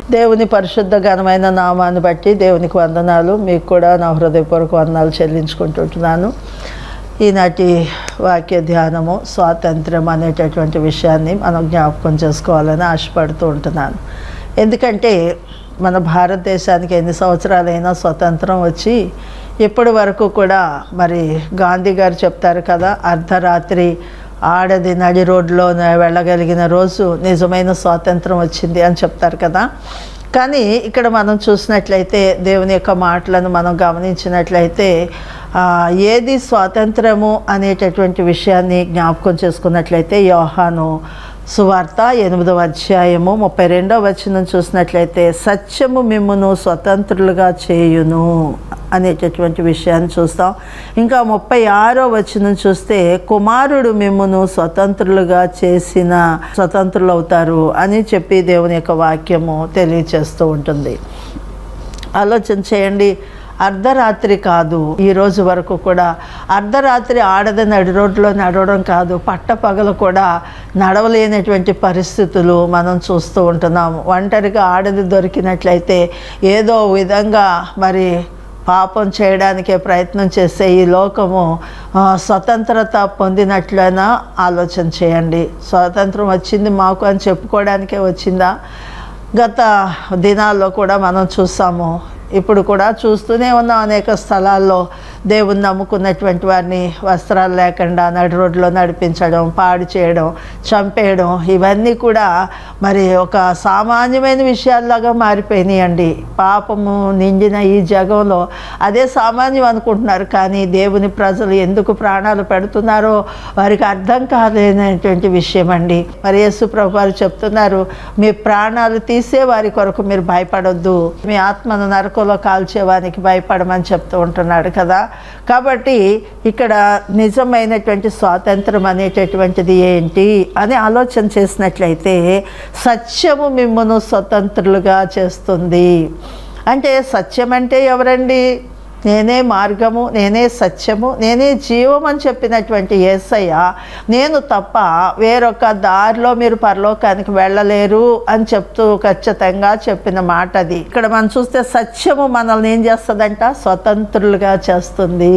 దేవుని పరిశుద్ధ ఘనమైన నామాన్ని బట్టి దేవునికి వందనాలు మీకు కూడా నా హృదయపూర్వక వందనాలు చెల్లించుకుంటుంటున్నాను ఈనాటి వాక్య ధ్యానము స్వాతంత్రం అనేటటువంటి విషయాన్ని మనం జ్ఞాపకం చేసుకోవాలని ఆశపడుతూ ఉంటున్నాను ఎందుకంటే మన భారతదేశానికి ఎన్ని సంవత్సరాలైనా స్వతంత్రం వచ్చి ఇప్పటి వరకు కూడా మరి గాంధీ గారు చెప్తారు కదా అర్ధరాత్రి ఆడది నడి రోడ్లో వెళ్ళగలిగిన రోజు నిజమైన స్వాతంత్రం వచ్చింది అని చెప్తారు కదా కానీ ఇక్కడ మనం చూసినట్లయితే దేవుని యొక్క మాటలను మనం గమనించినట్లయితే ఆ, ఏది స్వాతంత్రము అనేటటువంటి విషయాన్ని జ్ఞాపకం చేసుకున్నట్లయితే యోహాను సువార్త ఎనిమిదవ అధ్యాయము ముప్పై రెండవ వచనం చూసినట్లయితే సత్యము మిమ్మును స్వతంత్రులుగా చేయును అనేటటువంటి విషయాన్ని చూస్తాం ఇంకా ముప్పై ఆరో వచనం చూస్తే కుమారుడు మిమ్మును స్వతంత్రులుగా చేసిన స్వతంత్రులు అవుతారు అని చెప్పి దేవుని యొక్క వాక్యము తెలియచేస్తూ ఉంటుంది ఆలోచన చేయండి అర్ధరాత్రి కాదు ఈ రోజు వరకు కూడా అర్ధరాత్రి ఆడది నడి రోడ్లో నడవడం కాదు పట్టపగలు కూడా నడవలేనటువంటి పరిస్థితులు మనం చూస్తూ ఉంటున్నాము ఒంటరిగా ఆడది దొరికినట్లయితే ఏదో విధంగా మరి పాపం చేయడానికే ప్రయత్నం చేసే ఈ లోకము ఆ, స్వతంత్రత పొందినట్లయినా ఆలోచన చేయండి స్వాతంత్రం వచ్చింది మాకు అని చెప్పుకోవడానికే వచ్చిందా గత దినాల్లో కూడా మనం చూసాము ఇప్పుడు కూడా చూస్తూనే ఉన్నాం అనేక స్థలాల్లో దేవుని నమ్ముకున్నటువంటి వారిని వస్త్రాలు లేకుండా నడి రోడ్లో నడిపించడం పాడు చేయడం చంపేయడం ఇవన్నీ కూడా మరి ఒక సామాన్యమైన విషయాల్లాగా మారిపోయినాయండి పాపము నిండిన ఈ జగంలో అదే సామాన్యం అనుకుంటున్నారు కానీ దేవుని ప్రజలు ఎందుకు ప్రాణాలు పెడుతున్నారో వారికి అర్థం కాలేనటువంటి విషయం అండి మరి యేసు ప్రభు వారు చెప్తున్నారు మీ ప్రాణాలు తీసే వారి కొరకు మీరు భయపడొద్దు మీ ఆత్మను నరకంలో కాల్చేవానికి భయపడమని చెప్తూ ఉంటున్నాడు కదా కాబట్టి ఇక్కడ నిజమైనటువంటి స్వాతంత్రం అనేటటువంటిది ఏంటి అని ఆలోచన చేసినట్లయితే సత్యము మిమ్మను స్వతంత్రులుగా చేస్తుంది అంటే సత్యం అంటే ఎవరండి నేనే మార్గము నేనే సత్యము నేనే జీవం అని చెప్పినటువంటి యేసయ్య నేను తప్ప వేరొక దారిలో మీరు పరలోకానికి వెళ్ళలేరు అని చెప్తూ ఖచ్చితంగా చెప్పిన మాట అది ఇక్కడ మనం చూస్తే సత్యము మనల్ని ఏం చేస్తుందంట స్వతంత్రులుగా చేస్తుంది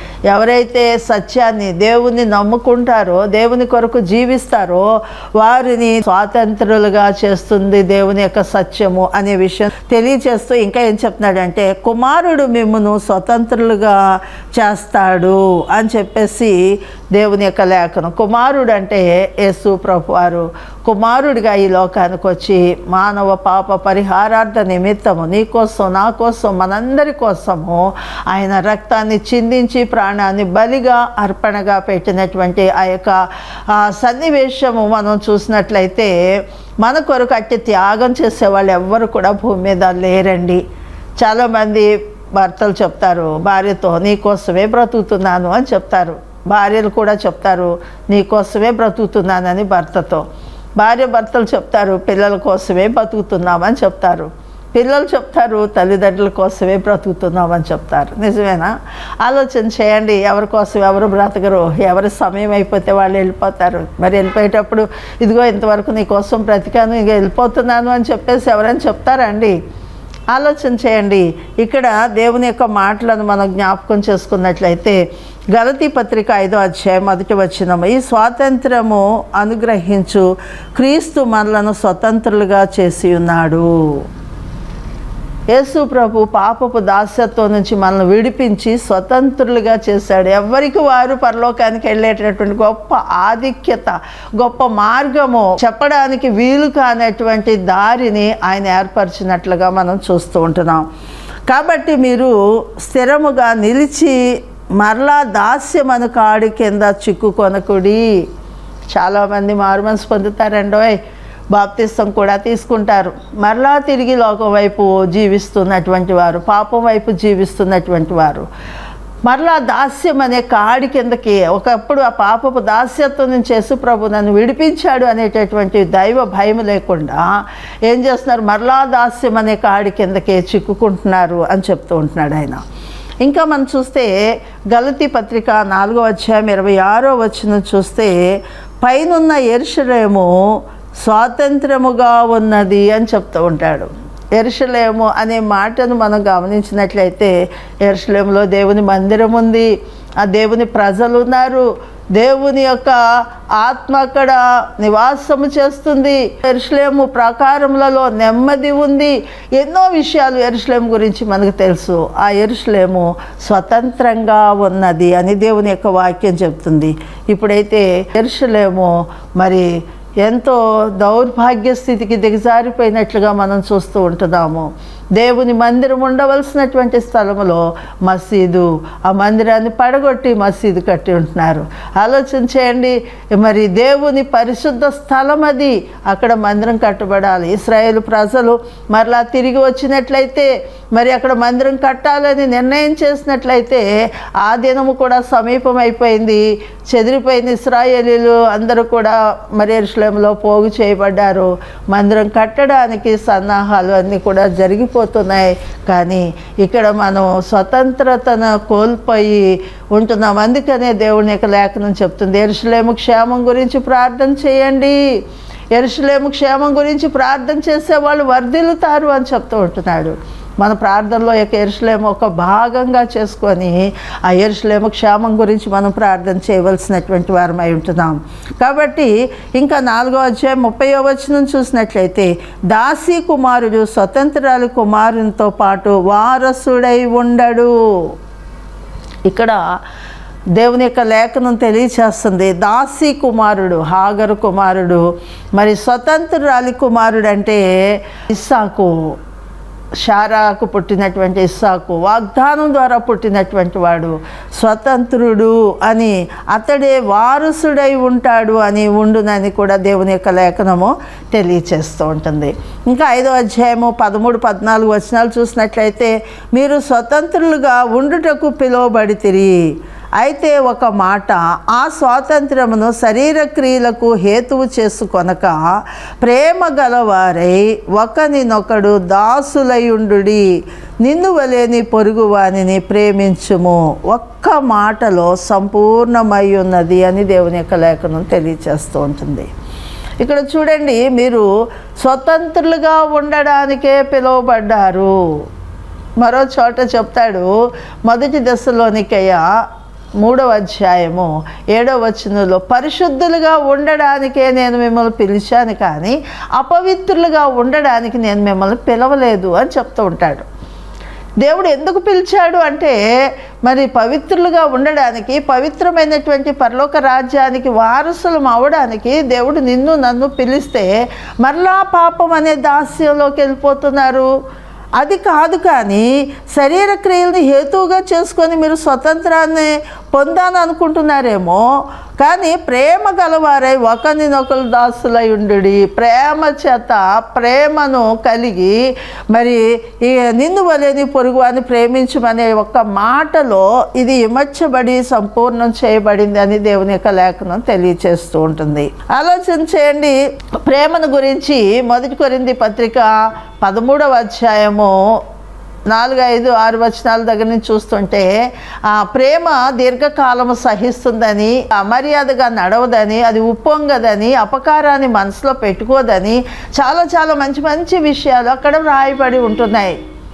ఎవరైతే సత్యాన్ని దేవుని నమ్ముకుంటారో దేవుని కొరకు జీవిస్తారో వారిని స్వాతంత్రులుగా చేస్తుంది దేవుని యొక్క సత్యము అనే విషయం తెలియచేస్తూ ఇంకా ఏం చెప్తున్నాడంటే కుమారుడు మిమ్మును స్వతంత్రులుగా చేస్తాడు అని చెప్పేసి దేవుని యొక్క లేఖనం కుమారుడు అంటే యేసు ప్రభు వారు కుమారుడిగా ఈ లోకానికి వచ్చి మానవ పాప పరిహారార్థ నిమిత్తము నీ కోసం నా కోసం మనందరి కోసము ఆయన రక్తాన్ని చిందించి ప్రాణాన్ని బలిగా అర్పణగా పెట్టినటువంటి ఆ యొక్క ఆ సన్నివేశము మనం చూసినట్లయితే మన కొరకు అట్టి త్యాగం చేసే వాళ్ళు ఎవ్వరు కూడా భూమి మీద లేరండి చాలామంది భర్తలు చెప్తారు భార్యతో నీ కోసమే బ్రతుకుతున్నాను అని చెప్తారు భార్యలు కూడా చెప్తారు నీ కోసమే బ్రతుకుతున్నానని భర్తతో భార్య భర్తలు చెప్తారు పిల్లల కోసమే బతుకుతున్నామని చెప్తారు పిల్లలు చెప్తారు తల్లిదండ్రుల కోసమే బ్రతుకుతున్నామని చెప్తారు నిజమేనా ఆలోచన చేయండి ఎవరి కోసం ఎవరు బ్రతకరు ఎవరి సమయం అయిపోతే వాళ్ళు వెళ్ళిపోతారు మరి వెళ్ళిపోయేటప్పుడు ఇదిగో ఇంతవరకు నీ కోసం బ్రతికాను ఇక వెళ్ళిపోతున్నాను అని చెప్పేసి ఎవరైనా చెప్తారండి ఆలోచన చేయండి ఇక్కడ దేవుని యొక్క మాటలను మనం జ్ఞాపకం చేసుకున్నట్లయితే గలతీ పత్రిక ఐదో అధ్యాయం మొదటి వచ్చినము ఈ స్వాతంత్రము అనుగ్రహించు క్రీస్తు మనలను స్వతంత్రులుగా చేసి ఉన్నాడు యేసు ప్రభు పాపపు దాస్యత్వం నుంచి మనల్ని విడిపించి స్వతంత్రులుగా చేశాడు ఎవరికి వారు పరలోకానికి వెళ్ళేటటువంటి గొప్ప ఆధిక్యత గొప్ప మార్గము చెప్పడానికి వీలు కానటువంటి దారిని ఆయన ఏర్పరిచినట్లుగా మనం చూస్తూ ఉంటున్నాం కాబట్టి మీరు స్థిరముగా నిలిచి మరలా దాస్యమను కాడి కింద చిక్కుకొనకుడి చాలామంది మారుమనసు పొందుతారండోయ్ బాప్తిస్తం కూడా తీసుకుంటారు మరలా తిరిగి లోకం వైపు జీవిస్తున్నటువంటి వారు పాపం వైపు జీవిస్తున్నటువంటి వారు మరలా దాస్యం అనే కాడి కిందకి ఒకప్పుడు ఆ పాపపు దాస్యత్వం నుంచి యేసు ప్రభు నన్ను విడిపించాడు అనేటటువంటి దైవ భయం లేకుండా ఏం చేస్తున్నారు మరలా దాస్యం అనే కాడి కిందకి చిక్కుకుంటున్నారు అని చెప్తూ ఉంటున్నాడు ఆయన ఇంకా మనం చూస్తే గలతి పత్రిక నాలుగో అధ్యాయం ఇరవై ఆరో వచ్చిన చూస్తే పైనున్న ఎరుషలేము స్వాతంత్రముగా ఉన్నది అని చెప్తూ ఉంటాడు ఎరుషలేము అనే మాటను మనం గమనించినట్లయితే ఎరుషలేములో దేవుని మందిరం ఉంది ఆ దేవుని ప్రజలు ఉన్నారు దేవుని యొక్క ఆత్మ అక్కడ నివాసము చేస్తుంది ఎరుషలేము ప్రాకారములలో నెమ్మది ఉంది ఎన్నో విషయాలు ఎరుషలేము గురించి మనకు తెలుసు ఆ ఎరుషలేము స్వతంత్రంగా ఉన్నది అని దేవుని యొక్క వాక్యం చెప్తుంది ఇప్పుడైతే ఎరుషలేము మరి ఎంతో దౌర్భాగ్య స్థితికి దిగజారిపోయినట్లుగా మనం చూస్తూ ఉంటున్నాము దేవుని మందిరం ఉండవలసినటువంటి స్థలంలో మసీదు ఆ మందిరాన్ని పడగొట్టి మసీదు కట్టి ఉంటున్నారు ఆలోచన చేయండి మరి దేవుని పరిశుద్ధ స్థలం అది అక్కడ మందిరం కట్టబడాలి ఇస్రాయేల్ ప్రజలు మరలా తిరిగి వచ్చినట్లయితే మరి అక్కడ మందిరం కట్టాలని నిర్ణయం చేసినట్లయితే ఆ దినము కూడా సమీపం అయిపోయింది చెదిరిపోయిన ఇస్రాయేలీలు అందరూ కూడా మరి ఎరుషలేంలో పోగు చేయబడ్డారు మందిరం కట్టడానికి సన్నాహాలు అన్నీ కూడా జరిగిపోతున్నాయి కానీ ఇక్కడ మనం స్వతంత్రతను కోల్పోయి ఉంటున్నాం అందుకనే దేవుని యొక్క లేఖనం చెప్తుంది ఎరుషలేము క్షేమం గురించి ప్రార్థన చేయండి ఎరుషలేము క్షేమం గురించి ప్రార్థన చేసే వాళ్ళు వర్ధిల్లుతారు అని చెప్తూ ఉంటున్నాడు మన ప్రార్థనలో యొక్క ఎరుసలేము ఒక భాగంగా చేసుకొని ఆ ఎరుసలేము క్షేమం గురించి మనం ప్రార్థన చేయవలసినటువంటి వారమై ఉంటున్నాం కాబట్టి ఇంకా నాలుగో అధ్యాయం ముప్పయో వచనం చూసినట్లయితే దాసి కుమారుడు స్వతంత్రాలు కుమారునితో పాటు వారసుడై ఉండడు ఇక్కడ దేవుని యొక్క లేఖనం తెలియచేస్తుంది దాసి కుమారుడు హాగరు కుమారుడు మరి స్వతంత్రాలి కుమారుడు అంటే ఇస్సాకు షారాకు పుట్టినటువంటి ఇస్సాకు వాగ్దానం ద్వారా పుట్టినటువంటి వాడు స్వతంత్రుడు అని అతడే వారసుడై ఉంటాడు అని ఉండునని కూడా దేవుని యొక్క లేఖనము తెలియచేస్తూ ఉంటుంది ఇంకా ఐదో అధ్యాయము పదమూడు పద్నాలుగు వచనాలు చూసినట్లయితే మీరు స్వతంత్రులుగా ఉండుటకు పిలువబడితిరి అయితే ఒక మాట ఆ స్వాతంత్రమును శరీర క్రియలకు హేతువు చేసుకొనక ప్రేమ గలవారై ఒకనినొకడు దాసులయుండుడి నిన్ను వలేని పొరుగు వానిని ప్రేమించుము ఒక్క మాటలో సంపూర్ణమై ఉన్నది అని దేవుని యొక్క లేఖనం తెలియచేస్తూ ఉంటుంది ఇక్కడ చూడండి మీరు స్వతంత్రులుగా ఉండడానికే పిలువబడ్డారు మరో చోట చెప్తాడు మొదటి దశలోనికయ్య మూడవ అధ్యాయము ఏడవ వచనంలో పరిశుద్ధులుగా ఉండడానికే నేను మిమ్మల్ని పిలిచాను కానీ అపవిత్రులుగా ఉండడానికి నేను మిమ్మల్ని పిలవలేదు అని చెప్తూ ఉంటాడు దేవుడు ఎందుకు పిలిచాడు అంటే మరి పవిత్రులుగా ఉండడానికి పవిత్రమైనటువంటి పరలోక రాజ్యానికి వారసులం అవడానికి దేవుడు నిన్ను నన్ను పిలిస్తే మరలా పాపం అనే దాస్యంలోకి వెళ్ళిపోతున్నారు అది కాదు కానీ శరీర క్రియల్ని హేతువుగా చేసుకొని మీరు స్వతంత్రాన్ని పొందాను అనుకుంటున్నారేమో కానీ ప్రేమ గలవారై ఒకరినొకరు దాసులై ఉండు ప్రేమ చేత ప్రేమను కలిగి మరి ఈ నిన్ను వలేని పొరుగు అని ప్రేమించమనే ఒక్క మాటలో ఇది ఇమర్చబడి సంపూర్ణం చేయబడింది అని దేవుని యొక్క లేఖనం తెలియచేస్తూ ఉంటుంది ఆలోచన చేయండి ప్రేమను గురించి మొదటి కొరింది పత్రిక పదమూడవ అధ్యాయము నాలుగు ఐదు ఆరు వచనాల దగ్గర నుంచి చూస్తుంటే ఆ ప్రేమ దీర్ఘకాలము సహిస్తుందని అమర్యాదగా నడవదని అది ఉప్పొంగదని అపకారాన్ని మనసులో పెట్టుకోదని చాలా చాలా మంచి మంచి విషయాలు అక్కడ వ్రాయబడి ఉంటున్నాయి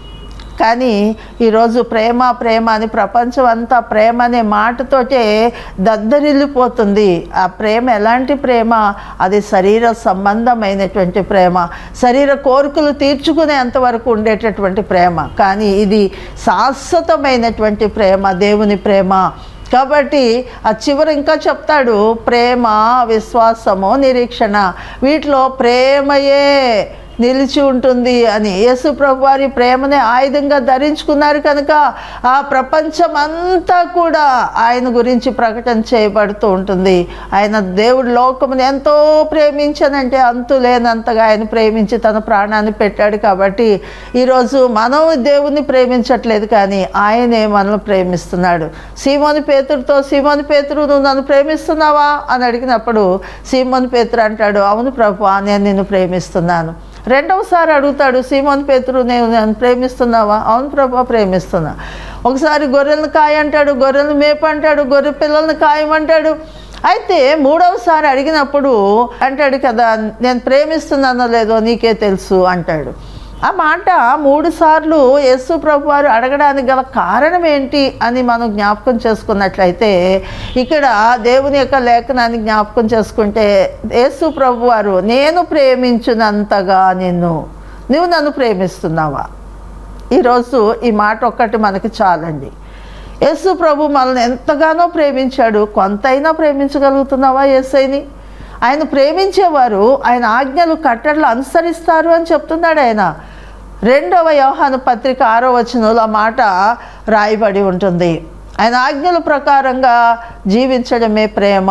కానీ ఈరోజు ప్రేమ ప్రేమ అని ప్రపంచం అంతా ప్రేమ అనే మాటతోటే దద్దరిల్లిపోతుంది ఆ ప్రేమ ఎలాంటి ప్రేమ అది శరీర సంబంధమైనటువంటి ప్రేమ శరీర కోరికలు తీర్చుకునే అంతవరకు ఉండేటటువంటి ప్రేమ కానీ ఇది శాశ్వతమైనటువంటి ప్రేమ దేవుని ప్రేమ కాబట్టి ఆ చివరి ఇంకా చెప్తాడు ప్రేమ విశ్వాసము నిరీక్షణ వీటిలో ప్రేమయే నిలిచి ఉంటుంది అని యేసు ప్రభు వారి ప్రేమనే ఆయుధంగా ధరించుకున్నారు కనుక ఆ ప్రపంచం అంతా కూడా ఆయన గురించి ప్రకటన చేయబడుతూ ఉంటుంది ఆయన దేవుడు లోకముని ఎంతో ప్రేమించనంటే అంతు లేనంతగా ఆయన ప్రేమించి తన ప్రాణాన్ని పెట్టాడు కాబట్టి ఈరోజు మనం దేవుణ్ణి ప్రేమించట్లేదు కానీ ఆయనే మనల్ని ప్రేమిస్తున్నాడు సీమోని పేతురుతో సీమోని పేతురు నువ్వు నన్ను ప్రేమిస్తున్నావా అని అడిగినప్పుడు సీమోని పేతురు అంటాడు అవును ప్రభు నేను నిన్ను ప్రేమిస్తున్నాను రెండవసారి అడుగుతాడు సీమోన్ పేతురు నేను నన్ను ప్రేమిస్తున్నావా అవును ప్రభా ప్రేమిస్తున్నా ఒకసారి గొర్రెలను కాయ అంటాడు గొర్రెలను మేపు అంటాడు గొర్రె పిల్లల్ని కాయమంటాడు అయితే మూడవసారి అడిగినప్పుడు అంటాడు కదా నేను ప్రేమిస్తున్నానో లేదో నీకే తెలుసు అంటాడు ఆ మాట మూడు సార్లు యేసు ప్రభు వారు అడగడానికి గల కారణం ఏంటి అని మనం జ్ఞాపకం చేసుకున్నట్లయితే ఇక్కడ దేవుని యొక్క లేఖనాన్ని జ్ఞాపకం చేసుకుంటే యేసు ప్రభు వారు నేను ప్రేమించినంతగా నిన్ను నువ్వు నన్ను ప్రేమిస్తున్నావా ఈరోజు ఈ మాట ఒక్కటి మనకి చాలండి యేసు ప్రభు మనల్ని ఎంతగానో ప్రేమించాడు కొంతైనా ప్రేమించగలుగుతున్నావా యేసైని ఆయన ప్రేమించేవారు ఆయన ఆజ్ఞలు కట్టడలు అనుసరిస్తారు అని చెప్తున్నాడు ఆయన రెండవ యోహాను పత్రిక ఆరో వచనంలో ఆ మాట రాయబడి ఉంటుంది ఆయన ఆజ్ఞల ప్రకారంగా జీవించడమే ప్రేమ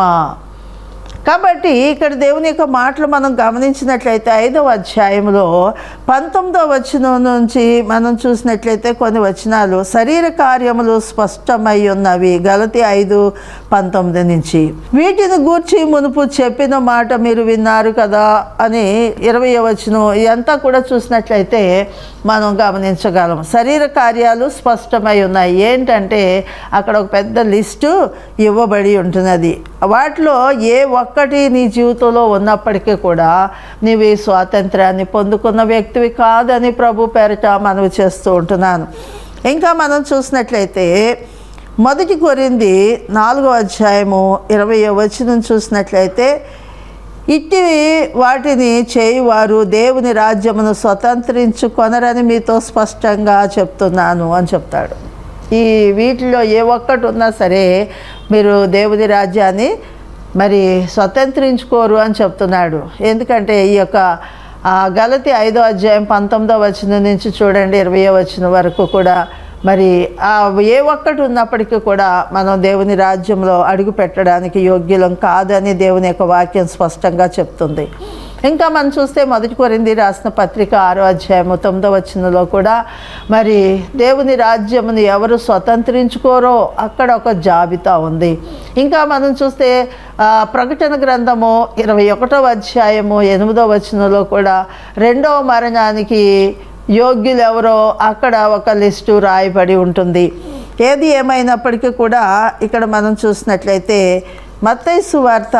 కాబట్టి ఇక్కడ దేవుని యొక్క మాటలు మనం గమనించినట్లయితే ఐదవ అధ్యాయంలో పంతొమ్మిదవ వచనం నుంచి మనం చూసినట్లయితే కొన్ని వచనాలు శరీర కార్యములు స్పష్టమై ఉన్నవి గలతి ఐదు పంతొమ్మిది నుంచి వీటిని గూర్చి మునుపు చెప్పిన మాట మీరు విన్నారు కదా అని ఇరవై వచనం ఇదంతా కూడా చూసినట్లయితే మనం గమనించగలం శరీర కార్యాలు స్పష్టమై ఉన్నాయి ఏంటంటే అక్కడ ఒక పెద్ద లిస్టు ఇవ్వబడి ఉంటున్నది వాటిలో ఏ ఒక్కటి నీ జీవితంలో ఉన్నప్పటికీ కూడా నీవు ఈ స్వాతంత్రాన్ని పొందుకున్న వ్యక్తివి కాదని ప్రభు పేరిట మనవి చేస్తూ ఉంటున్నాను ఇంకా మనం చూసినట్లయితే మొదటి కొరింది నాలుగో అధ్యాయము ఇరవై వచనం చూసినట్లయితే ఇట్టి వాటిని చేయువారు దేవుని రాజ్యమును స్వతంత్రించుకొనరని మీతో స్పష్టంగా చెప్తున్నాను అని చెప్తాడు ఈ వీటిలో ఏ ఒక్కటి ఉన్నా సరే మీరు దేవుని రాజ్యాన్ని మరి స్వతంత్రించుకోరు అని చెప్తున్నాడు ఎందుకంటే ఈ యొక్క ఆ, గలతి ఐదో అధ్యాయం పంతొమ్మిదో వచనం నుంచి చూడండి ఇరవయో వచనం వరకు కూడా మరి ఆ ఏ ఒక్కటి ఉన్నప్పటికీ కూడా మనం దేవుని రాజ్యంలో అడుగు పెట్టడానికి యోగ్యులం కాదని దేవుని యొక్క వాక్యం స్పష్టంగా చెప్తుంది ఇంకా మనం చూస్తే మొదటి కొరింది రాసిన పత్రిక ఆరో అధ్యాయము తొమ్మిదో వచనంలో కూడా మరి దేవుని రాజ్యమును ఎవరు స్వతంత్రించుకోరో అక్కడ ఒక జాబితా ఉంది ఇంకా మనం చూస్తే ఆ, ప్రకటన గ్రంథము ఇరవై ఒకటో అధ్యాయము ఎనిమిదో వచనంలో కూడా రెండవ మరణానికి యోగ్యులు ఎవరో అక్కడ ఒక లిస్టు రాయబడి ఉంటుంది ఏది ఏమైనప్పటికీ కూడా ఇక్కడ మనం చూసినట్లయితే మత్తైసు వార్త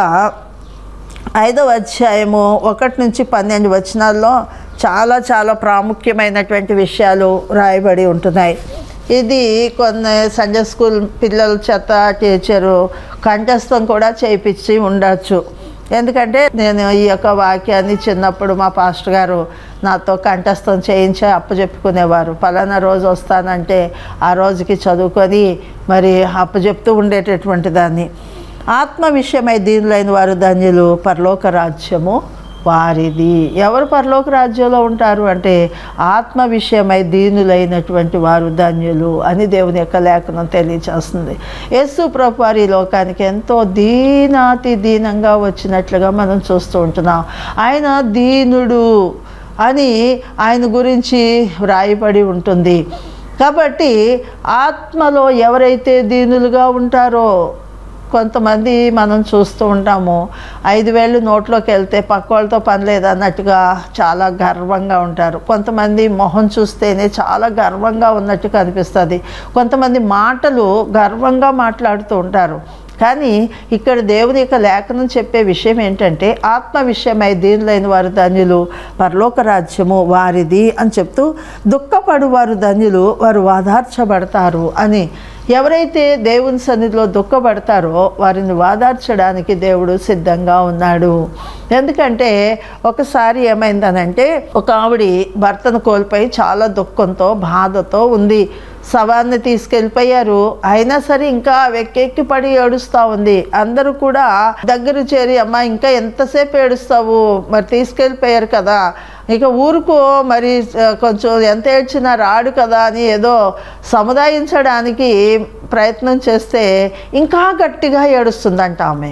ఐదవ అధ్యాయము ఒకటి నుంచి పన్నెండు వచనాల్లో చాలా చాలా ప్రాముఖ్యమైనటువంటి విషయాలు రాయబడి ఉంటున్నాయి ఇది కొన్ని సండే స్కూల్ పిల్లల చేత టీచరు కంఠస్థం కూడా చేయించి ఉండొచ్చు ఎందుకంటే నేను ఈ యొక్క వాక్యాన్ని చిన్నప్పుడు మా పాస్టర్ గారు నాతో కంఠస్థం చేయించి అప్పచెప్పుకునేవారు పలానా రోజు వస్తానంటే ఆ రోజుకి చదువుకొని మరి అప్పచెప్తూ ఉండేటటువంటి దాన్ని ఆత్మ విషయమై దీనులైన వారు ధన్యులు పరలోక రాజ్యము వారిది ఎవరు పరలోక రాజ్యంలో ఉంటారు అంటే ఆత్మ విషయమై దీనులైనటువంటి వారు ధన్యులు అని దేవుని యొక్క లేఖనం తెలియచేస్తుంది యేసు ప్రభు వారి ఈ లోకానికి ఎంతో దీనాతి దీనంగా వచ్చినట్లుగా మనం చూస్తూ ఉంటున్నాం ఆయన దీనుడు అని ఆయన గురించి వ్రాయబడి ఉంటుంది కాబట్టి ఆత్మలో ఎవరైతే దీనులుగా ఉంటారో కొంతమంది మనం చూస్తూ ఉంటాము ఐదు వేలు నోట్లోకి వెళ్తే పక్క వాళ్ళతో పని లేదన్నట్టుగా చాలా గర్వంగా ఉంటారు కొంతమంది మొహం చూస్తేనే చాలా గర్వంగా ఉన్నట్టు కనిపిస్తుంది కొంతమంది మాటలు గర్వంగా మాట్లాడుతూ ఉంటారు కానీ ఇక్కడ దేవుని యొక్క లేఖనం చెప్పే విషయం ఏంటంటే ఆత్మ విషయమై దీనులైన వారు ధన్యులు పరలోక రాజ్యము వారిది అని చెప్తూ దుఃఖపడు వారు ధన్యులు వారు వాదార్చబడతారు అని ఎవరైతే దేవుని సన్నిధిలో దుఃఖపడతారో వారిని వాదార్చడానికి దేవుడు సిద్ధంగా ఉన్నాడు ఎందుకంటే ఒకసారి ఏమైందనంటే ఒక ఆవిడ భర్తను కోల్పోయి చాలా దుఃఖంతో బాధతో ఉంది శవాన్ని తీసుకెళ్ళిపోయారు అయినా సరే ఇంకా వెక్కెక్కి పడి ఏడుస్తూ ఉంది అందరూ కూడా దగ్గర చేరి అమ్మ ఇంకా ఎంతసేపు ఏడుస్తావు మరి తీసుకెళ్ళిపోయారు కదా ఇక ఊరుకో మరి ఆ, కొంచెం ఎంత ఏడ్చినా రాడు కదా అని ఏదో సముదాయించడానికి ప్రయత్నం చేస్తే ఇంకా గట్టిగా ఏడుస్తుందంట ఆమె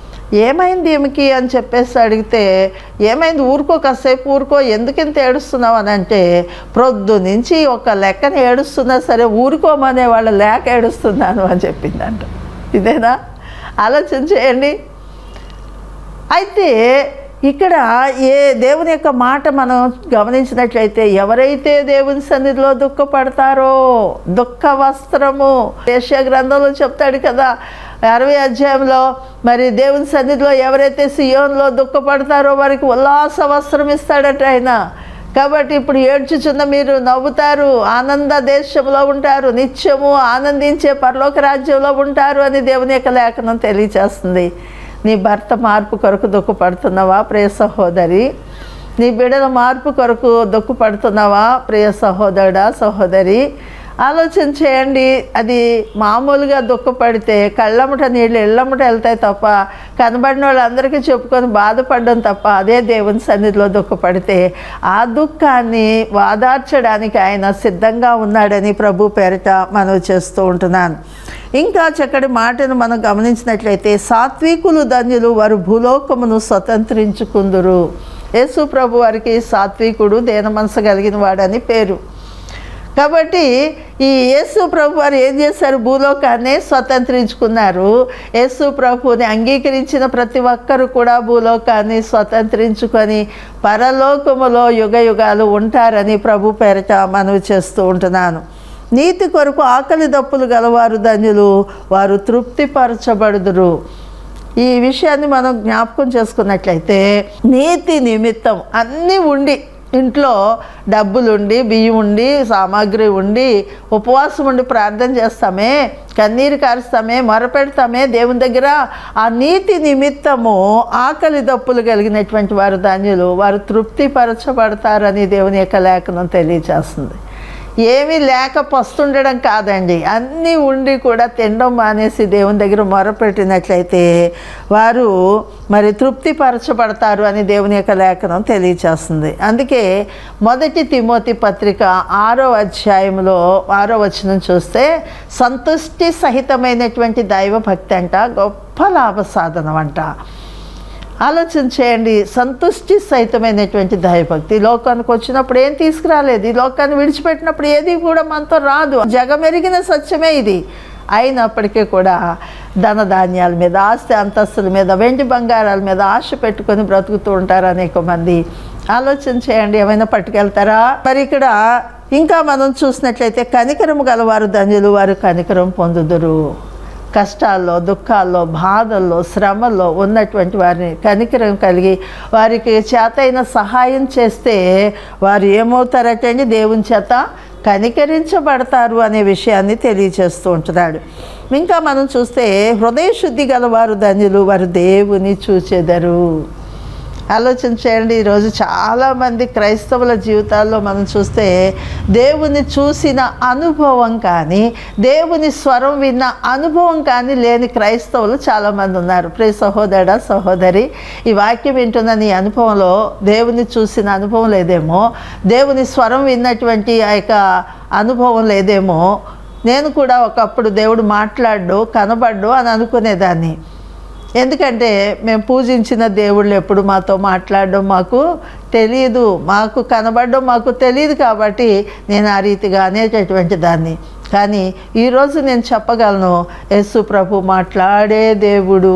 ఏమైంది ఈమెకి అని చెప్పేసి అడిగితే ఏమైంది ఊరుకో కాసేపు ఊరుకో ఎందుకు ఇంత ఏడుస్తున్నావు అని అంటే ప్రొద్దు నుంచి ఒక లెక్కన ఏడుస్తున్నా సరే ఊరుకోమనే వాళ్ళ లేక ఏడుస్తున్నాను అని చెప్పిందంట ఇదేనా ఆలోచన చేయండి అయితే ఇక్కడ ఏ దేవుని యొక్క మాట మనం గమనించినట్లయితే ఎవరైతే దేవుని సన్నిధిలో దుఃఖపడతారో దుఃఖ వస్త్రము ఏషియా గ్రంథంలో చెప్తాడు కదా అరవై అధ్యాయంలో మరి దేవుని సన్నిధిలో ఎవరైతే సియోన్లో దుఃఖపడతారో వారికి ఉల్లాస వస్త్రం ఇస్తాడట ఆయన కాబట్టి ఇప్పుడు ఏడ్చుచున్న మీరు నవ్వుతారు ఆనంద దేశంలో ఉంటారు నిత్యము ఆనందించే పరలోక రాజ్యంలో ఉంటారు అని దేవుని యొక్క లేఖనం తెలియచేస్తుంది నీ భర్త మార్పు కొరకు దుఃఖపడుతున్నావా ప్రియ సహోదరి నీ బిడ్డల మార్పు కొరకు దుఃఖపడుతున్నావా ప్రియ సహోదరుడా సహోదరి ఆలోచన చేయండి అది మామూలుగా దుఃఖపడితే కళ్ళమ్మట నీళ్ళు ఇళ్ళమ్మట వెళ్తాయి తప్ప కనబడిన వాళ్ళందరికీ చెప్పుకొని బాధపడడం తప్ప అదే దేవుని సన్నిధిలో దుఃఖపడితే ఆ దుఃఖాన్ని వాదార్చడానికి ఆయన సిద్ధంగా ఉన్నాడని ప్రభు పేరిట మనవి చేస్తూ ఉంటున్నాను ఇంకా చక్కటి మాటను మనం గమనించినట్లయితే సాత్వికులు ధన్యులు వారు భూలోకమును స్వతంత్రించుకుందురు యేసు ప్రభు వారికి సాత్వికుడు దేన మనసు కలిగిన వాడని పేరు కాబట్టి ఈ యేసు ప్రభు వారు ఏం చేశారు భూలోకాన్ని స్వతంత్రించుకున్నారు యేసు ప్రభుని అంగీకరించిన ప్రతి ఒక్కరు కూడా భూలోకాన్ని స్వతంత్రించుకొని పరలోకములో యుగ యుగాలు ఉంటారని ప్రభు పేరిట మనవి చేస్తూ ఉంటున్నాను నీతి కొరకు ఆకలి దప్పులు గలవారు ధన్యులు వారు తృప్తిపరచబడుదురు ఈ విషయాన్ని మనం జ్ఞాపకం చేసుకున్నట్లయితే నీతి నిమిత్తం అన్నీ ఉండి ఇంట్లో డబ్బులుండి బియ్యం ఉండి సామాగ్రి ఉండి ఉపవాసం ఉండి ప్రార్థన చేస్తామే కన్నీరు కారుస్తామే మొరపెడతామే దేవుని దగ్గర ఆ నీతి నిమిత్తము ఆకలి దప్పులు కలిగినటువంటి వారు ధన్యులు వారు తృప్తిపరచబడతారని దేవుని యొక్క లేఖనం తెలియచేస్తుంది ఏమీ లేక పస్తుండడం కాదండి అన్నీ ఉండి కూడా తినడం మానేసి దేవుని దగ్గర మొరపెట్టినట్లయితే వారు మరి తృప్తిపరచబడతారు అని దేవుని యొక్క లేఖనం తెలియచేస్తుంది అందుకే మొదటి తిమోతి పత్రిక ఆరో అధ్యాయంలో ఆరో వచనం చూస్తే సంతుష్టి సహితమైనటువంటి దైవభక్తి అంట గొప్ప లాభ సాధనం అంట ఆలోచన చేయండి సంతుష్టి సహితమైనటువంటి దైవభక్తి ఈ లోకానికి వచ్చినప్పుడు ఏం తీసుకురాలేదు ఈ లోకాన్ని విడిచిపెట్టినప్పుడు ఏది కూడా మనతో రాదు జగమెరిగిన సత్యమే ఇది అయినప్పటికీ కూడా ధన ధాన్యాల మీద ఆస్తి అంతస్తుల మీద వెండి బంగారాల మీద ఆశ పెట్టుకొని బ్రతుకుతూ ఉంటారు అనేక మంది ఆలోచన చేయండి ఏమైనా పట్టుకెళ్తారా మరి ఇక్కడ ఇంకా మనం చూసినట్లయితే కనికరం గలవారు ధన్యులు వారు కనికరం పొందుదురు కష్టాల్లో దుఃఖాల్లో బాధల్లో శ్రమల్లో ఉన్నటువంటి వారిని కనికరం కలిగి వారికి చేతైన సహాయం చేస్తే వారు ఏమవుతారటండి దేవుని చేత కనికరించబడతారు అనే విషయాన్ని తెలియచేస్తూ ఉంటున్నాడు ఇంకా మనం చూస్తే హృదయ శుద్ధి గల వారు ధన్యులు వారు దేవుని చూచెదరు ఆలోచన చేయండి ఈరోజు చాలామంది క్రైస్తవుల జీవితాల్లో మనం చూస్తే దేవుని చూసిన అనుభవం కానీ దేవుని స్వరం విన్న అనుభవం కానీ లేని క్రైస్తవులు చాలామంది ఉన్నారు ప్రే సహోదర సహోదరి ఈ వాక్యం వింటున్న నీ అనుభవంలో దేవుని చూసిన అనుభవం లేదేమో దేవుని స్వరం విన్నటువంటి ఆ యొక్క అనుభవం లేదేమో నేను కూడా ఒకప్పుడు దేవుడు మాట్లాడు కనబడ్డు అని అనుకునేదాన్ని ఎందుకంటే మేము పూజించిన దేవుళ్ళు ఎప్పుడు మాతో మాట్లాడడం మాకు తెలియదు మాకు కనబడడం మాకు తెలియదు కాబట్టి నేను ఆ రీతిగా అనేటటువంటి దాన్ని కానీ ఈరోజు నేను చెప్పగలను యేసు ప్రభు మాట్లాడే దేవుడు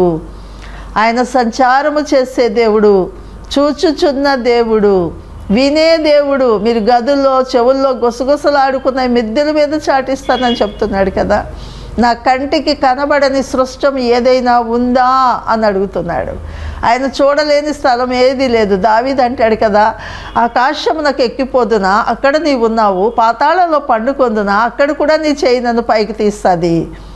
ఆయన సంచారము చేసే దేవుడు చూచుచున్న దేవుడు వినే దేవుడు మీరు గదుల్లో చెవుల్లో గుసగుసలాడుకున్న మిద్దెల మీద చాటిస్తానని చెప్తున్నాడు కదా నా కంటికి కనబడని సృష్టం ఏదైనా ఉందా అని అడుగుతున్నాడు ఆయన చూడలేని స్థలం ఏది లేదు దావీద్ అంటాడు కదా ఆకాశమునకు ఎక్కిపోదునా అక్కడ నీవు ఉన్నావు పాతాళంలో పండుకొందునా అక్కడ కూడా నీ చేయి నన్ను పైకి తీస్తుంది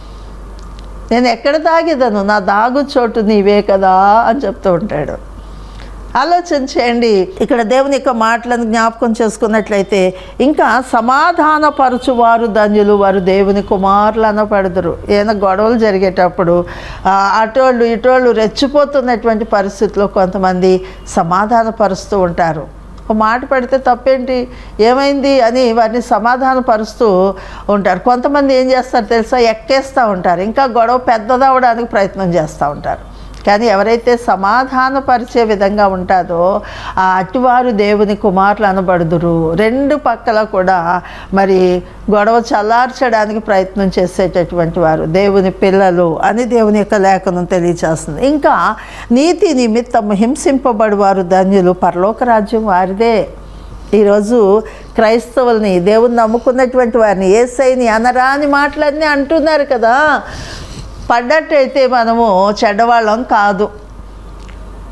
నేను ఎక్కడ దాగేదను నా దాగు చోటు నీవే కదా అని చెప్తూ ఉంటాడు ఆలోచన చేయండి ఇక్కడ దేవుని యొక్క మాటలను జ్ఞాపకం చేసుకున్నట్లయితే ఇంకా సమాధానపరచువారు ధన్యులు వారు దేవుని కుమారులు అనపడదురు ఏదైనా గొడవలు జరిగేటప్పుడు ఆ, అటోళ్ళు ఇటోళ్ళు రెచ్చిపోతున్నటువంటి పరిస్థితిలో కొంతమంది సమాధానపరుస్తూ ఉంటారు ఒక మాట పెడితే తప్పేంటి ఏమైంది అని వారిని సమాధానపరుస్తూ ఉంటారు కొంతమంది ఏం చేస్తారు తెలుసా ఎక్కేస్తూ ఉంటారు ఇంకా గొడవ పెద్దదవడానికి ప్రయత్నం చేస్తూ ఉంటారు కానీ ఎవరైతే సమాధానపరిచే విధంగా ఉంటారో ఆ అటువారు దేవుని కుమారులు అనబడుదురు రెండు పక్కల కూడా మరి గొడవ చల్లార్చడానికి ప్రయత్నం చేసేటటువంటి వారు దేవుని పిల్లలు అని దేవుని యొక్క లేఖనం తెలియచేస్తుంది ఇంకా నీతి నిమిత్తం హింసింపబడి వారు ధన్యులు పరలోక రాజ్యం వారిదే ఈరోజు క్రైస్తవుల్ని దేవుని నమ్ముకున్నటువంటి వారిని ఏసైని అనరాని మాటలన్నీ అంటున్నారు కదా పడ్డట్టయితే మనము చెడ్డవాళ్ళం కాదు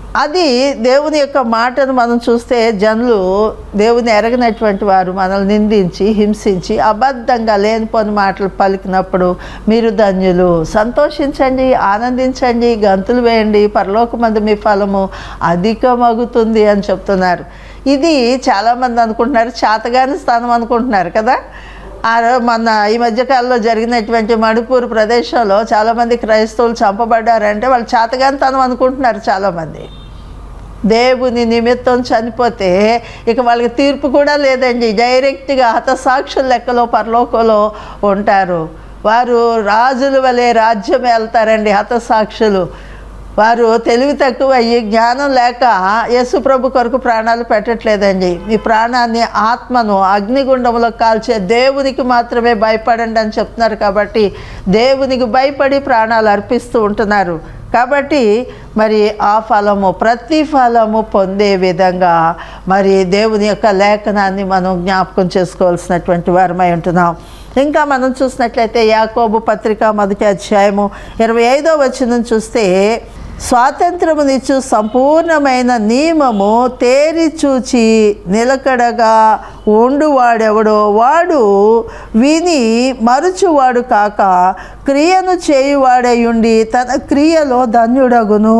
అది దేవుని యొక్క మాటను మనం చూస్తే జనులు దేవుని ఎరగనటువంటి వారు మనల్ని నిందించి హింసించి అబద్ధంగా లేనిపోని మాటలు పలికినప్పుడు మీరు ధన్యులు సంతోషించండి ఆనందించండి గంతులు వేయండి పరలోకమందు మీ ఫలము అధికమగుతుంది అని చెప్తున్నారు ఇది చాలామంది అనుకుంటున్నారు చాతగాని స్థానం అనుకుంటున్నారు కదా ఆ రో- మన ఈ మధ్యకాలంలో జరిగినటువంటి మణిపూర్ ప్రదేశంలో చాలామంది క్రైస్తవులు చంపబడ్డారంటే వాళ్ళు చాతగానితనం అనుకుంటున్నారు చాలామంది దేవుని నిమిత్తం చనిపోతే ఇక వాళ్ళకి తీర్పు కూడా లేదండి డైరెక్ట్గా హతసాక్షుల లెక్కలో పరలోకంలో ఉంటారు వారు రాజుల వలె రాజ్యం వెళ్తారండి హతసాక్షులు వారు తెలివి తక్కువ అయ్యి జ్ఞానం లేక యేసు ప్రభు కొరకు ప్రాణాలు పెట్టట్లేదండి మీ ప్రాణాన్ని ఆత్మను అగ్నిగుండంలో కాల్చే దేవునికి మాత్రమే భయపడండి అని చెప్తున్నారు కాబట్టి దేవునికి భయపడి ప్రాణాలు అర్పిస్తూ ఉంటున్నారు కాబట్టి మరి ఆ ఫలము ప్రతి ఫలము పొందే విధంగా మరి దేవుని యొక్క లేఖనాన్ని మనం జ్ఞాపకం చేసుకోవాల్సినటువంటి వారమై ఉంటున్నాం ఇంకా మనం చూసినట్లయితే యాకోబు పత్రిక మొదటి అధ్యాయము ఇరవై ఐదో వచనం చూస్తే స్వాతంత్రమునిచ్చు సంపూర్ణమైన నియమము తేరి చూచి నిలకడగా ఉండువాడెవడో వాడు విని మరుచువాడు కాక క్రియను చేయువాడయుండి తన క్రియలో ధన్యుడగును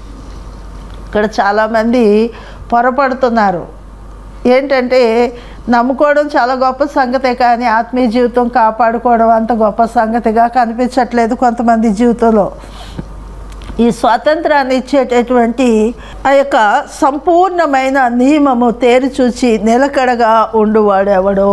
ఇక్కడ చాలామంది పొరపడుతున్నారు ఏంటంటే నమ్ముకోవడం చాలా గొప్ప సంగతే కానీ ఆత్మీయ జీవితం కాపాడుకోవడం అంత గొప్ప సంగతిగా కనిపించట్లేదు కొంతమంది జీవితంలో ఈ స్వాతంత్రాన్ని ఇచ్చేటటువంటి ఆ యొక్క సంపూర్ణమైన నియమము తేరి చూచి నిలకడగా ఉండువాడు ఎవడో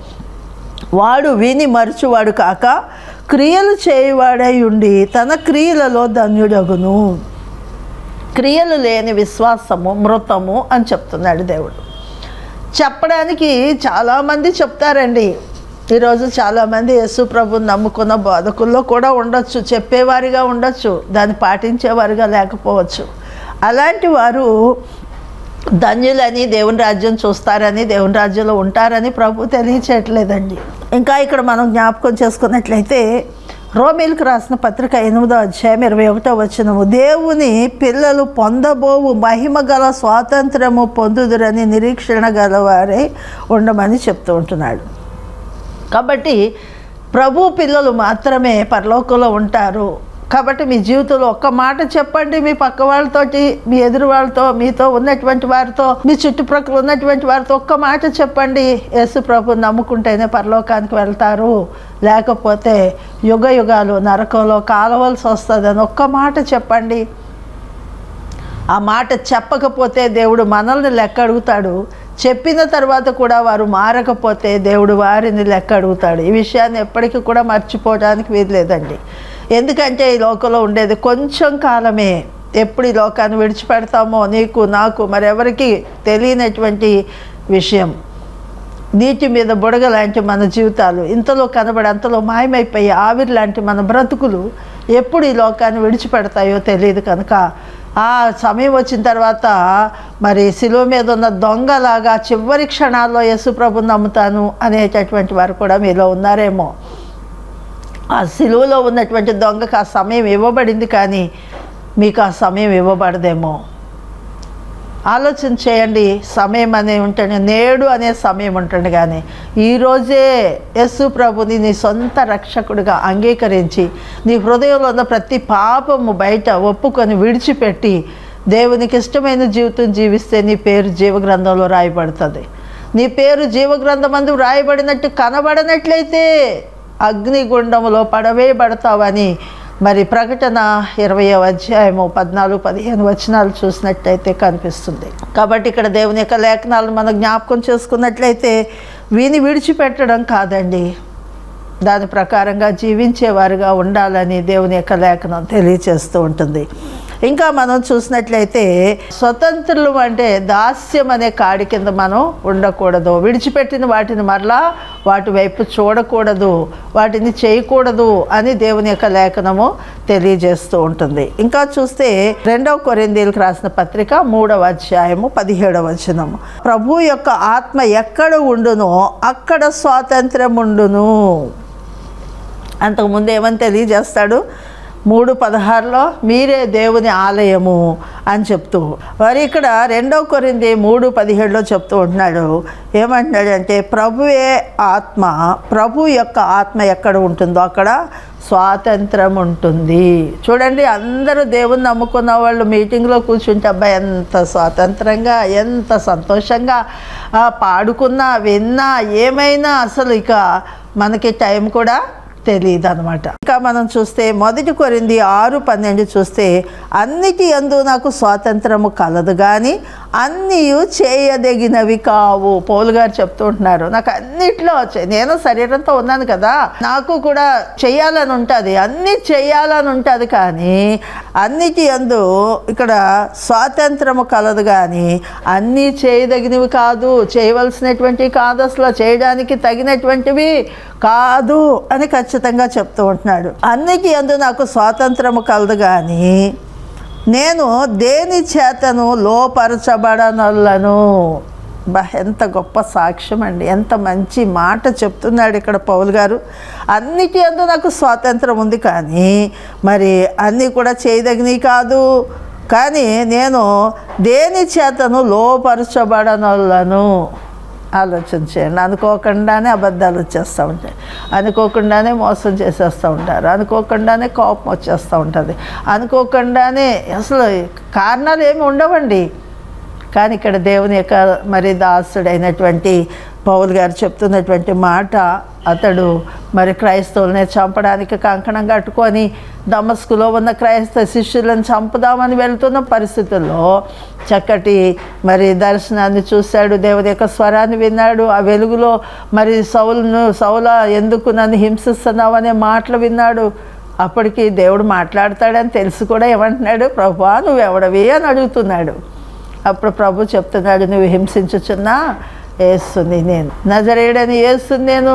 వాడు విని మరచువాడు కాక క్రియలు చేయువాడై ఉండి తన క్రియలలో ధన్యుడగును క్రియలు లేని విశ్వాసము మృతము అని చెప్తున్నాడు దేవుడు చెప్పడానికి చాలామంది చెప్తారండి ఈరోజు చాలామంది యేసు ప్రభుని నమ్ముకున్న బోధకుల్లో కూడా ఉండొచ్చు చెప్పేవారిగా ఉండొచ్చు దాన్ని పాటించేవారిగా లేకపోవచ్చు అలాంటి వారు ధన్యులని దేవుని రాజ్యం చూస్తారని దేవుని రాజ్యంలో ఉంటారని ప్రభు తెలియచేయట్లేదండి ఇంకా ఇక్కడ మనం జ్ఞాపకం చేసుకున్నట్లయితే రోమిల్కి రాసిన పత్రిక ఎనిమిదో అధ్యాయం ఇరవై ఒకటో వచనము దేవుని పిల్లలు పొందబోవు మహిమ గల స్వాతంత్రము పొందుదురని నిరీక్షణ గలవారే ఉండమని చెప్తూ ఉంటున్నాడు కాబట్టి ప్రభు పిల్లలు మాత్రమే పరలోకంలో ఉంటారు కాబట్టి మీ జీవితంలో ఒక్క మాట చెప్పండి మీ పక్క వాళ్ళతోటి మీ ఎదురు వాళ్ళతో మీతో ఉన్నటువంటి వారితో మీ చుట్టుప్రక్కల ఉన్నటువంటి వారితో ఒక్క మాట చెప్పండి యేసు ప్రభు నమ్ముకుంటేనే పరలోకానికి వెళ్తారు లేకపోతే యుగ యుగాలు నరకంలో కాలవలసి వస్తుందని ఒక్క మాట చెప్పండి ఆ మాట చెప్పకపోతే దేవుడు మనల్ని లెక్క అడుగుతాడు చెప్పిన తర్వాత కూడా వారు మారకపోతే దేవుడు వారిని లెక్క అడుగుతాడు ఈ విషయాన్ని ఎప్పటికీ కూడా మర్చిపోవడానికి వీల్లేదండి ఎందుకంటే ఈ లోకంలో ఉండేది కొంచెం కాలమే ఎప్పుడు ఈ లోకాన్ని విడిచిపెడతామో నీకు నాకు మరెవరికి తెలియనటువంటి విషయం నీటి మీద బుడగ లాంటి మన జీవితాలు ఇంతలో కనబడి అంతలో మాయమైపోయి ఆవిరి లాంటి మన బ్రతుకులు ఎప్పుడు ఈ లోకాన్ని విడిచిపెడతాయో తెలియదు కనుక ఆ సమయం వచ్చిన తర్వాత మరి శిలువ మీద ఉన్న దొంగలాగా చివరి క్షణాల్లో యేసుప్రభుని నమ్ముతాను అనేటటువంటి వారు కూడా మీలో ఉన్నారేమో ఆ సిలువలో ఉన్నటువంటి దొంగకు ఆ సమయం ఇవ్వబడింది కానీ మీకు ఆ సమయం ఇవ్వబడదేమో ఆలోచన చేయండి సమయం అనే ఉంటుంది నేడు అనే సమయం ఉంటుంది కానీ ఈరోజే యస్సు ప్రభుని నీ సొంత రక్షకుడిగా అంగీకరించి నీ హృదయంలో ఉన్న ప్రతి పాపము బయట ఒప్పుకొని విడిచిపెట్టి దేవునికి ఇష్టమైన జీవితం జీవిస్తే నీ పేరు జీవగ్రంథంలో రాయబడుతుంది నీ పేరు జీవగ్రంథమందు రాయబడినట్టు కనబడనట్లయితే అగ్నిగుండములో పడవేయబడతావని మరి ప్రకటన ఇరవై అధ్యాయము పద్నాలుగు పదిహేను వచనాలు చూసినట్లయితే కనిపిస్తుంది కాబట్టి ఇక్కడ దేవుని యొక్క లేఖనాలను మనం జ్ఞాపకం చేసుకున్నట్లయితే విని విడిచిపెట్టడం కాదండి దాని ప్రకారంగా జీవించేవారుగా ఉండాలని దేవుని యొక్క లేఖనం తెలియచేస్తూ ఉంటుంది ఇంకా మనం చూసినట్లయితే స్వతంత్రులు అంటే దాస్యం అనే కాడి కింద మనం ఉండకూడదు విడిచిపెట్టిన వాటిని మరలా వాటి వైపు చూడకూడదు వాటిని చేయకూడదు అని దేవుని యొక్క లేఖనము తెలియజేస్తూ ఉంటుంది ఇంకా చూస్తే రెండవ కొరిందీలకు రాసిన పత్రిక మూడవ అధ్యాయము పదిహేడవ వచనము ప్రభు యొక్క ఆత్మ ఎక్కడ ఉండునో అక్కడ స్వాతంత్రం ఉండును అంతకుముందు ఏమని తెలియజేస్తాడు మూడు పదహారులో మీరే దేవుని ఆలయము అని చెప్తూ మరి ఇక్కడ రెండో కొరింది మూడు పదిహేడులో చెప్తూ ఉంటున్నాడు ఏమంటున్నాడంటే ప్రభువే ఆత్మ ప్రభు యొక్క ఆత్మ ఎక్కడ ఉంటుందో అక్కడ స్వాతంత్రం ఉంటుంది చూడండి అందరూ దేవుని నమ్ముకున్న వాళ్ళు మీటింగ్లో కూర్చుంటే అబ్బాయి ఎంత స్వాతంత్రంగా ఎంత సంతోషంగా ఆ, పాడుకున్నా విన్నా ఏమైనా అసలు ఇక మనకి టైం కూడా తెలియదు అనమాట ఇంకా మనం చూస్తే మొదటి కొరింది ఆరు పన్నెండు చూస్తే అన్నిటి అందు నాకు స్వాతంత్రము కలదు కానీ అన్నీ చేయదగినవి కావు పౌలు గారు చెప్తూ ఉంటున్నారు నాకు అన్నిట్లో వచ్చాయి నేను శరీరంతో ఉన్నాను కదా నాకు కూడా చేయాలని ఉంటుంది అన్నీ చేయాలని ఉంటుంది కానీ అన్నిటి అందు ఇక్కడ స్వాతంత్రము కలదు కానీ అన్నీ చేయదగినవి కాదు చేయవలసినటువంటివి కాదు అసలు చేయడానికి తగినటువంటివి కాదు అని ఖచ్చితంగా చెప్తూ ఉంటున్నాడు అన్నిటి అందు నాకు స్వాతంత్రము కలదు కానీ నేను దేని చేతను లోపరచబడనలను బా ఎంత గొప్ప సాక్ష్యం అండి ఎంత మంచి మాట చెప్తున్నాడు ఇక్కడ పౌల్ గారు అన్నిటి అందు నాకు స్వాతంత్రం ఉంది కానీ మరి అన్నీ కూడా చేయదగినవి కాదు కానీ నేను దేని చేతను లోపరచబడనలను ఆలోచన చేయండి అనుకోకుండానే అబద్ధాలు వచ్చేస్తూ ఉంటాయి అనుకోకుండానే మోసం చేసేస్తూ ఉంటారు అనుకోకుండానే కోపం వచ్చేస్తూ ఉంటుంది అనుకోకుండానే అసలు కారణాలు ఏమి ఉండవండి కానీ ఇక్కడ దేవుని యొక్క మరి దాసుడైనటువంటి పౌల్ గారు చెప్తున్నటువంటి మాట అతడు మరి క్రైస్తవుల్ని చంపడానికి కంకణం కట్టుకొని దమస్కులో ఉన్న క్రైస్తవ శిష్యులను చంపుదామని వెళ్తున్న పరిస్థితుల్లో చక్కటి మరి దర్శనాన్ని చూశాడు దేవుని యొక్క స్వరాన్ని విన్నాడు ఆ వెలుగులో మరి సౌలును సౌల ఎందుకు నన్ను హింసిస్తున్నావు అనే మాటలు విన్నాడు అప్పటికి దేవుడు మాట్లాడతాడని తెలిసి కూడా ఏమంటున్నాడు ప్రభా నువ్వెవడవి అని అడుగుతున్నాడు అప్పుడు ప్రభు చెప్తున్నాడు నువ్వు హింసించుచున్నా వేస్తుంది నేను నజరేడని వేస్తుంది నేను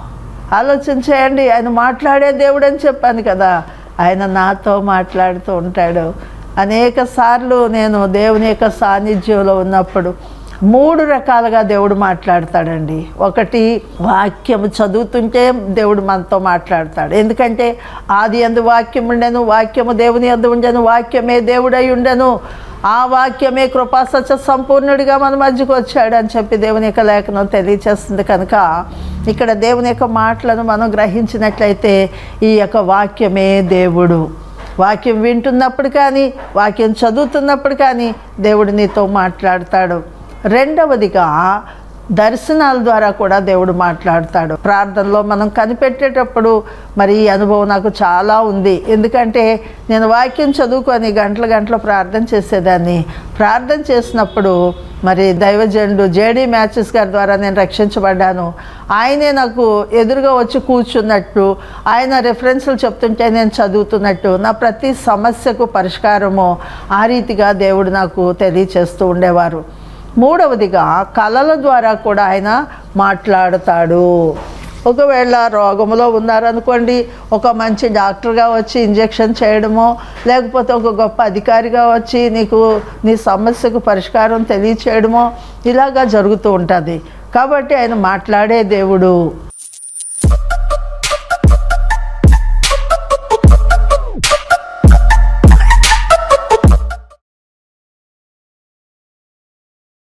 ఆలోచన చేయండి ఆయన మాట్లాడే దేవుడు అని చెప్పాను కదా ఆయన నాతో మాట్లాడుతూ ఉంటాడు అనేక సార్లు నేను దేవుని యొక్క సాన్నిధ్యంలో ఉన్నప్పుడు మూడు రకాలుగా దేవుడు మాట్లాడతాడండి ఒకటి వాక్యము చదువుతుంటే దేవుడు మనతో మాట్లాడతాడు ఎందుకంటే ఆది ఎందు వాక్యం ఉండెను వాక్యము దేవుని ఎందు ఉండెను వాక్యమే దేవుడై ఉండెను ఆ వాక్యమే కృపా సత్య సంపూర్ణుడిగా మన మధ్యకు వచ్చాడు అని చెప్పి దేవుని యొక్క లేఖనం తెలియచేస్తుంది కనుక ఇక్కడ దేవుని యొక్క మాటలను మనం గ్రహించినట్లయితే ఈ యొక్క వాక్యమే దేవుడు వాక్యం వింటున్నప్పుడు కానీ వాక్యం చదువుతున్నప్పుడు కానీ దేవుడు నీతో మాట్లాడతాడు రెండవదిగా దర్శనాల ద్వారా కూడా దేవుడు మాట్లాడతాడు ప్రార్థనలో మనం కనిపెట్టేటప్పుడు మరి ఈ అనుభవం నాకు చాలా ఉంది ఎందుకంటే నేను వాక్యం చదువుకొని గంటల గంటల ప్రార్థన చేసేదాన్ని ప్రార్థన చేసినప్పుడు మరి దైవజనుడు జేడీ మ్యాచెస్ గారి ద్వారా నేను రక్షించబడ్డాను ఆయనే నాకు ఎదురుగా వచ్చి కూర్చున్నట్టు ఆయన రెఫరెన్స్లు చెప్తుంటే నేను చదువుతున్నట్టు నా ప్రతి సమస్యకు పరిష్కారము ఆ రీతిగా దేవుడు నాకు తెలియచేస్తూ ఉండేవారు మూడవదిగా కళల ద్వారా కూడా ఆయన మాట్లాడతాడు ఒకవేళ రోగంలో ఉన్నారనుకోండి ఒక మంచి డాక్టర్గా వచ్చి ఇంజెక్షన్ చేయడమో లేకపోతే ఒక గొప్ప అధికారిగా వచ్చి నీకు నీ సమస్యకు పరిష్కారం తెలియచేయడమో ఇలాగా జరుగుతూ ఉంటుంది కాబట్టి ఆయన మాట్లాడే దేవుడు